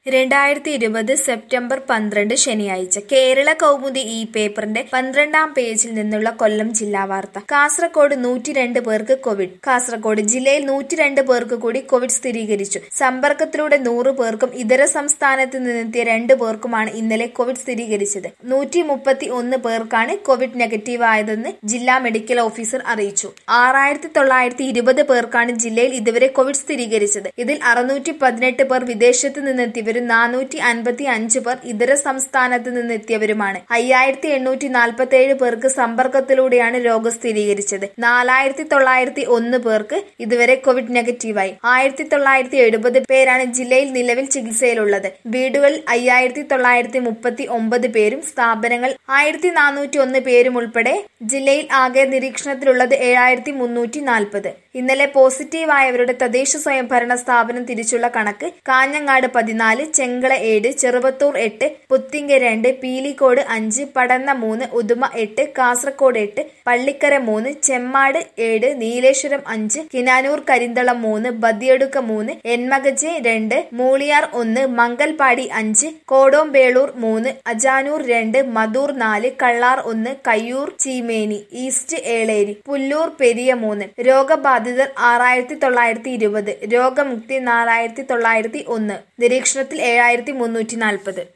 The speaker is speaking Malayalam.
രണ്ടായിരത്തി ഇരുപത് സെപ്റ്റംബർ പന്ത്രണ്ട് ശനിയാഴ്ച കേരള കൗമുദി ഈ പേപ്പറിന്റെ പന്ത്രണ്ടാം പേജിൽ നിന്നുള്ള കൊല്ലം ജില്ലാ വാർത്ത കാസർകോട് നൂറ്റിരണ്ട് പേർക്ക് കോവിഡ് കാസർകോട് ജില്ലയിൽ നൂറ്റിരണ്ട് പേർക്ക് കൂടി കോവിഡ് സ്ഥിരീകരിച്ചു സമ്പർക്കത്തിലൂടെ നൂറ് പേർക്കും ഇതര സംസ്ഥാനത്ത് നിന്നെത്തിയ രണ്ട് പേർക്കുമാണ് ഇന്നലെ കോവിഡ് സ്ഥിരീകരിച്ചത് നൂറ്റി മുപ്പത്തി ഒന്ന് പേർക്കാണ് കോവിഡ് നെഗറ്റീവ് ആയതെന്ന് ജില്ലാ മെഡിക്കൽ ഓഫീസർ അറിയിച്ചു ആറായിരത്തി തൊള്ളായിരത്തി ഇരുപത് പേർക്കാണ് ജില്ലയിൽ ഇതുവരെ കോവിഡ് സ്ഥിരീകരിച്ചത് ഇതിൽ അറുന്നൂറ്റി പതിനെട്ട് പേർ വിദേശത്ത് നിന്നെത്തിയവരും നാനൂറ്റി അൻപത്തി അഞ്ച് പേർ ഇതര സംസ്ഥാനത്ത് നിന്നെത്തിയവരുമാണ് അയ്യായിരത്തി എണ്ണൂറ്റി നാൽപ്പത്തി ഏഴ് പേർക്ക് സമ്പർക്കത്തിലൂടെയാണ് രോഗം സ്ഥിരീകരിച്ചത് നാലായിരത്തി തൊള്ളായിരത്തി ഒന്ന് പേർക്ക് ഇതുവരെ കോവിഡ് നെഗറ്റീവായി ആയിരത്തി തൊള്ളായിരത്തി എഴുപത് പേരാണ് ജില്ലയിൽ നിലവിൽ ചികിത്സയിലുള്ളത് വീടുകളിൽ അയ്യായിരത്തി തൊള്ളായിരത്തി മുപ്പത്തി ഒമ്പത് പേരും സ്ഥാപനങ്ങൾ ആയിരത്തി നാനൂറ്റി ഒന്ന് പേരും ഉൾപ്പെടെ ജില്ലയിൽ ആകെ നിരീക്ഷണത്തിലുള്ളത് ഏഴായിരത്തി മുന്നൂറ്റി നാൽപ്പത് ഇന്നലെ പോസിറ്റീവായവരുടെ തദ്ദേശ സ്വയംഭരണ സ്ഥാപനം തിരിച്ചുള്ള കണക്ക് കാഞ്ഞങ്ങാട് പതിനാല് ചെങ്കള ഏഴ് ചെറുവത്തൂർ എട്ട് പുത്തിങ്ക രണ്ട് പീലിക്കോട് അഞ്ച് പടന്ന മൂന്ന് ഉദുമ എട്ട് കാസർകോട് എട്ട് പള്ളിക്കര മൂന്ന് ചെമ്മാട് ഏഴ് നീലേശ്വരം അഞ്ച് കിനാനൂർ കരിന്തളം മൂന്ന് ബദിയടുക്ക മൂന്ന് എൻമകജെ രണ്ട് മൂളിയാർ ഒന്ന് മംഗൽപാടി അഞ്ച് കോടോംബേളൂർ മൂന്ന് അജാനൂർ രണ്ട് മധൂർ നാല് കള്ളാർ ഒന്ന് കയ്യൂർ ചീമേനി ഈസ്റ്റ് ഏളേരി പുല്ലൂർ പെരിയ മൂന്ന് രോഗബാധിതർ ആറായിരത്തി തൊള്ളായിരത്തി ഇരുപത് രോഗമുക്തി നാലായിരത്തി തൊള്ളായിരത്തി ഒന്ന് നിരീക്ഷണത്തിൽ ഏഴായിരത്തി മുന്നൂറ്റി നാൽപ്പത്